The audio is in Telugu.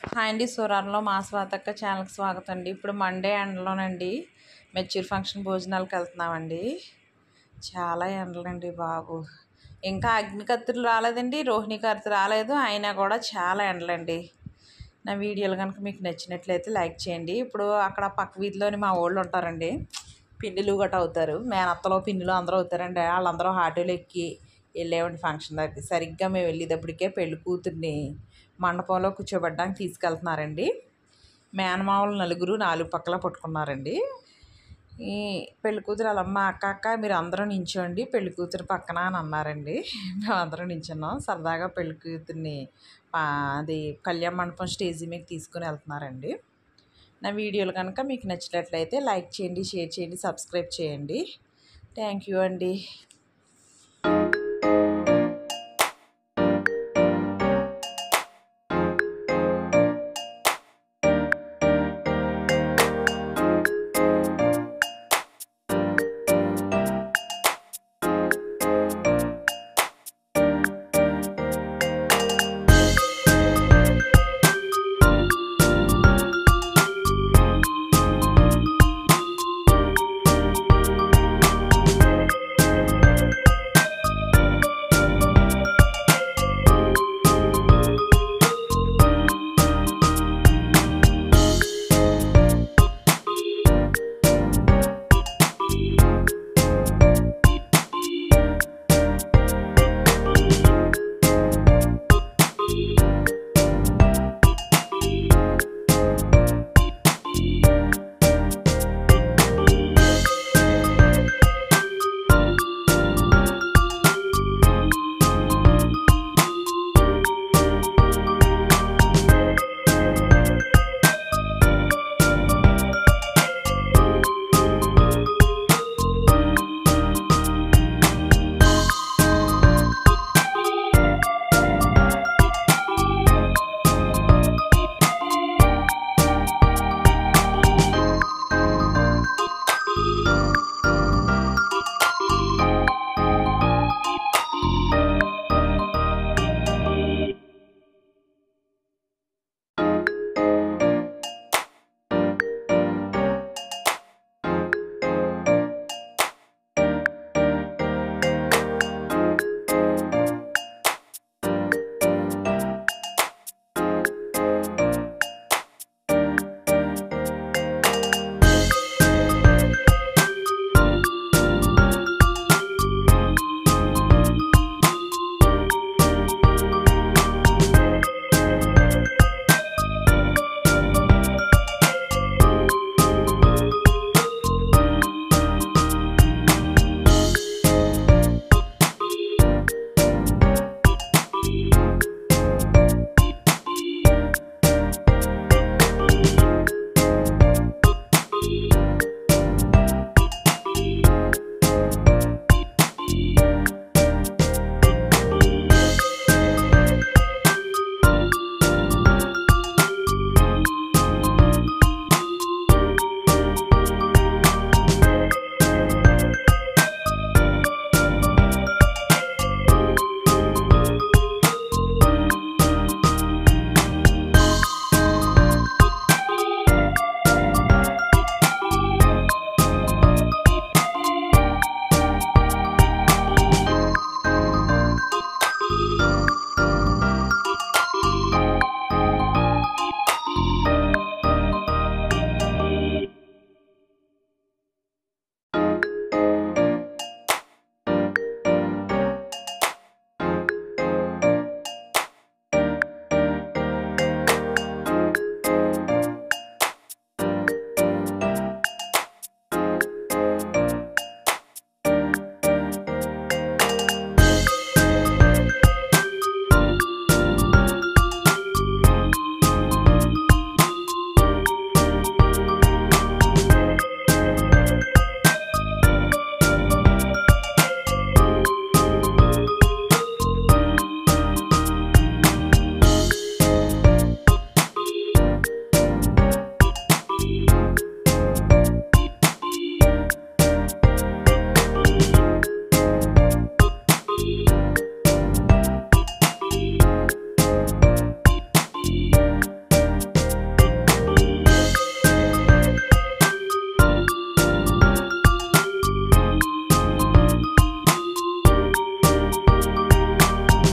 హాయ్ అండి సూరారంలో మా స్వాతక్క ఛానల్కి స్వాగతం అండి ఇప్పుడు మండే ఎండలోనండి మెచ్యూర్ ఫంక్షన్ భోజనాలకు వెళ్తున్నామండి చాలా ఎండలండి బాబు ఇంకా అగ్నికత్తులు రాలేదండి రోహిణి కత్తి రాలేదు అయినా కూడా చాలా ఎండలండి నా వీడియోలు కనుక మీకు నచ్చినట్లయితే లైక్ చేయండి ఇప్పుడు అక్కడ పక్క వీధిలోని మా వాళ్ళు ఉంటారండి పిన్నిలు గట్ట అవుతారు మేనత్తలో పిన్నిలు అందరూ అవుతారండి వాళ్ళందరూ ఆటోలు ఎక్కి వెళ్ళేవండి ఫంక్షన్ దగ్గరికి సరిగ్గా మేము వెళ్ళేటప్పటికే పెళ్లి కూతుర్ని మండపంలో కూర్చోబెట్టడానికి తీసుకెళ్తున్నారండి మేనమామలు నలుగురు నాలుగు పక్కల పట్టుకున్నారండి ఈ పెళ్లి కూతురు వాళ్ళమ్మ అక్క అక్క మీరు అందరూ నించోండి పెళ్లి కూతురు పక్కన అని అన్నారండి మేము అందరం నించున్నాం సరదాగా పెళ్లి కూతుర్ని ఆ, అది కళ్యాణ మండపం స్టేజీ మీద తీసుకుని వెళ్తున్నారండి నా వీడియోలు కనుక మీకు నచ్చినట్లయితే లైక్ చేయండి షేర్ చేయండి సబ్స్క్రైబ్ చేయండి థ్యాంక్ యూ అండి